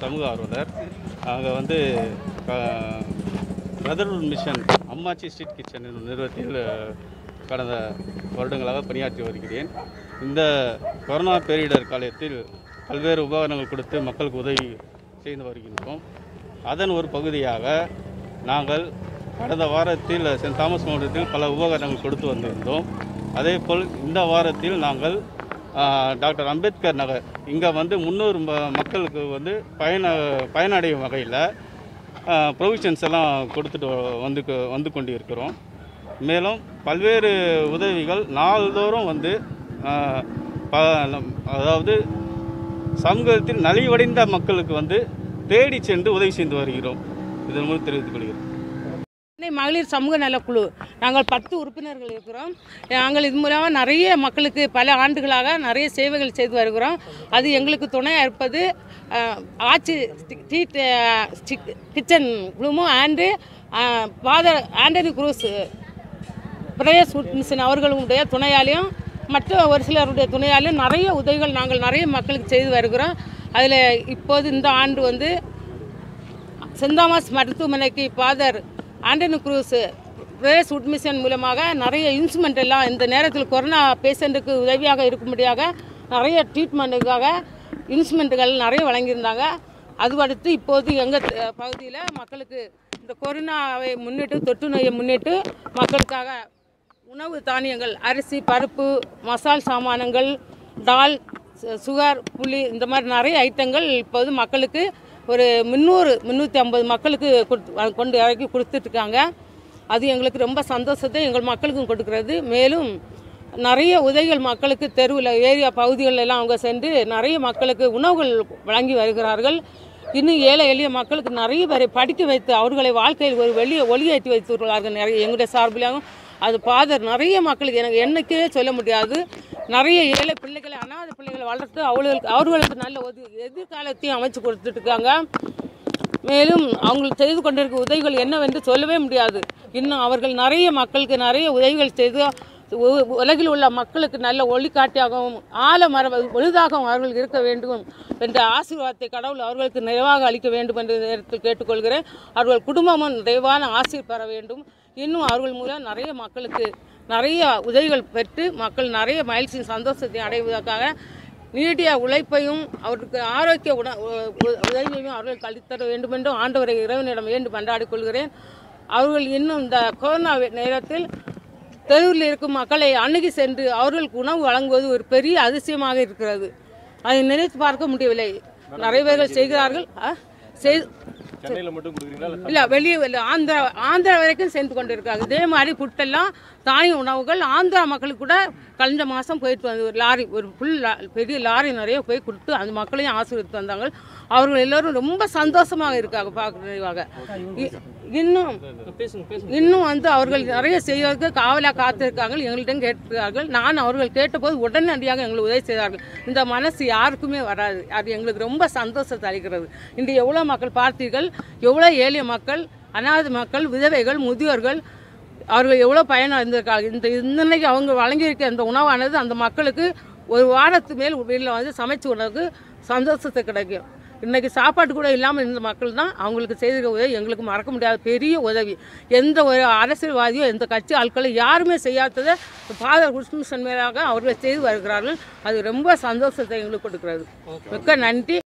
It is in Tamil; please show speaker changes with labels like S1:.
S1: சமூக ஆர்வலர் நாங்கள் வந்து brotherhood mission Ammachi street kitchen என்ற நிறுவனத்தில் அஹ், கடந்த வருடங்களாக பணியாற்றி வருகிறேன் இந்த கொரோனா பேரிடர் காலத்தில் பல்வேறு உபகரணங்கள் கொடுத்து மக்களுக்கு உதவி செய்து வருகின்றோம் அதன் ஒரு பகுதியாக நாங்கள் கடந்த வாரத்தில் சென்ட் தாமஸ் மாவட்டத்தில் பல உபகரணங்கள் கொடுத்து வந்திருந்தோம் அதேபோல் இந்த வாரத்தில் நாங்கள் ஆஹ், டாக்டர் அம்பேத்கர் நகர் இங்கே வந்து முன்னூறு ம- மக்களுக்கு வந்து பயன பயனடையும் வகையில் ப்ரொவிஷன்ஸ் எல்லாம் கொடுத்துட்டு வந்து வந்து கொண்டு இருக்கிறோம் மேலும் பல்வேறு உதவிகள் நாள்தோறும் வந்து ஆஹ், ப- அதாவது சமூகத்தில் நலிவடைந்த மக்களுக்கு வந்து தேடி சென்று உதவி செய்து வருகிறோம் இதன் மூலம் தெரிவித்துக் கொள்கிறேன்
S2: சென்னை மகளிர் சமூக நலக்குழு நாங்கள் பத்து உறுப்பினர்கள் இருக்கிறோம் நாங்கள் இது மூலமாக நிறைய மக்களுக்கு பல ஆண்டுகளாக நிறைய சேவைகள் செய்து வருகிறோம் அது எங்களுக்கு துணையாக இருப்பது அஹ், ஆட்சி ஸ்ட்ரீட் கிச்சன் குழுமம் ஆண்டு ஃபாதர் ஆண்டனி குரூஸ் பிரேயர் சூட் மிஷன் அவர்களுடைய துணையாலையும் மற்ற ஒரு சிலருடைய துணையாலையும் நிறைய உதவிகள் நாங்கள் நிறைய மக்களுக்கு செய்து வருகிறோம் அதில் இப்போது இந்த ஆண்டு வந்து சென்ட் தாமஸ் மருத்துவமனைக்கு ஃபாதர் ஆண்டனி குரூஸ் பிரேஸ் உட்மிஷன் மூலமாக நிறைய இன்ஸ்ட்ருமெண்ட் எல்லாம் இந்த நேரத்தில் கொரோனா பேஷண்ட்டுக்கு உதவியாக இருக்கும்படியாக நிறைய ட்ரீட்மெண்ட்டுக்காக இன்ஸ்ட்ருமெண்ட்டுகள் நிறைய வழங்கியிருந்தாங்க அது அடுத்து இப்போது எங்கள் பகுதியில் மக்களுக்கு இந்த கொரோனாவை முன்னிட்டு தொற்று நோயை முன்னிட்டு மக்களுக்காக உணவு தானியங்கள் அரிசி பருப்பு மசால் சாமானங்கள் டால் சு- சுகர் புளி இந்த மாதிரி நிறைய ஐட்டங்கள் இப்போது மக்களுக்கு ஒரு முந்நூறு முந்நூற்றி ஐம்பது மக்களுக்கு கொடுத்து கொண்டு இறக்கி கொடுத்துட்ருக்காங்க அது எங்களுக்கு ரொம்ப சந்தோஷத்தை எங்கள் மக்களுக்கும் கொடுக்கிறது மேலும் நிறைய உதவிகள் மக்களுக்கு தெருவில் ஏரியா பகுதிகளில் எல்லாம் அவங்க சென்று நிறைய மக்களுக்கு உணவுகள் வழங்கி வருகிறார்கள் இன்னும் ஏழை எளிய மக்களுக்கு நிறைய பேரை படிக்க வைத்து அவர்களை வாழ்க்கையில் ஒரு வெளியே ஒளியேற்றி வைத்துள்ளார்கள் நிறைய எங்களுடைய சார்பிலாகவும் அது ஃபாதர் நிறைய மக்களுக்கு எனக்கு என்னைக்கே சொல்ல முடியாது நிறைய ஏழை பிள்ளைகளை அனாதை பிள்ளைகளை வளர்த்து அவர்களுக்கு அவர்களுக்கு நல்ல ஒரு எதிர்காலத்தையும் அமைச்சு கொடுத்துட்டு இருக்காங்க மேலும் அவங்களுக்கு செய்து கொண்டிருக்க உதவிகள் என்னவென்று சொல்லவே முடியாது இன்னும் அவர்கள் நிறைய மக்களுக்கு நிறைய உதவிகள் செய்து உ- உலகில் உள்ள மக்களுக்கு நல்ல ஒளிக்காட்டியாகவும் ஆலமர ஒழுதாகவும் அவர்கள் இருக்க வேண்டும் என்ற ஆசீர்வாதத்தை கடவுள் அவர்களுக்கு நிறைவாக அளிக்க வேண்டும் என்ற நேரத்தில் கேட்டுக்கொள்கிறேன் அவர்கள் குடும்பமும் நிறைவான ஆசீர் பெற வேண்டும் இன்னும் அவர்கள் மூலம் நிறைய மக்களுக்கு நிறைய உதவிகள் பெற்று மக்கள் நிறைய மகிழ்ச்சியும் சந்தோஷத்தையும் அடைவதற்காக நீடிய உழைப்பையும் அவருக்கு ஆரோக்கிய உண உ- உ- உதவியையும் அவர்கள் அளித்தர வேண்டும் என்றும் ஆண்டவரை இறைவனிடம் வேண்டும் கொண்டாடிக் கொள்கிறேன் அவர்கள் இன்னும் இந்த கொரோனா வே- நேரத்தில் தெருவில் இருக்கும் மக்களை அணுகி சென்று அவர்களுக்கு உணவு வழங்குவது ஒரு பெரிய அதிசயமாக இருக்கிறது அதை நினைத்து பார்க்க முடியவில்லை நிறைய பேர்கள் செய்கிறார்கள் ஆ? செய்
S3: சென்னையில் மட்டும் கொடுக்குறீங்களா
S2: இல்லை வெளியே வெளியே ஆந்திரா ஆந்திரா வரைக்கும் சென்று கொண்டு இருக்காங்க இதே மாதிரி ஃபுட்டெல்லாம் தானிய உணவுகள் ஆந்திரா மக்களுக்கு கூட கழிஞ்ச மாதம் போயிட்டு வந்து ஒரு லாரி ஒரு ஃபுல் பெரிய லாரி நிறைய போய் கொடுத்து அந்த மக்களையும் ஆசீர்வதித்து வந்தாங்க அவர்கள் எல்லோரும் ரொம்ப சந்தோஷமாக இருக்காங்க பார்க்குறதாக இன்னும்
S3: பேசுங்க பேசுங்க
S2: இன்னும் வந்து அவர்கள் நிறைய செய்வதற்கு காவலாக காத்திருக்காங்க எங்கள்கிட்ட கேட்டிருக்கார்கள் நான் அவர்கள் கேட்டபோது உடனடியாக எங்களுக்கு உதவி செய்தார்கள் இந்த மனசு யாருக்குமே வராது அது எங்களுக்கு ரொம்ப சந்தோஷத்தை அளிக்கிறது இன்று எவ்வளோ மக்கள் பார்த்தீர்கள் எவ்வளோ ஏழிய மக்கள் அனாதை மக்கள் விதவைகள் முதியோர்கள் அவர்கள் எவ்வளோ பயன் இருந்திருக்காங்க இந்த இன்னைக்கு அவங்க வழங்கியிருக்க அந்த உணவானது அந்த மக்களுக்கு ஒரு வாரத்து மேல் வீட்டில் வந்து சமைச்சு உணவுக்கு சந்தோஷத்தை கிடைக்கும் இன்னைக்கு சாப்பாடு கூட இல்லாமல் இருந்த மக்கள் தான் அவங்களுக்கு செய்திருக்க உதவி எங்களுக்கு மறக்க முடியாத பெரிய உதவி எந்த ஒரு அரசியல்வாதியோ எந்த கட்சி ஆட்களும் யாருமே செய்யாததை ஃபாதர் கிருஷ்ணன் மேலாக அவர்கள் செய்து வருகிறார்கள் அது ரொம்ப சந்தோஷத்தை எங்களுக்கு கொடுக்கிறது மிக்க நன்றி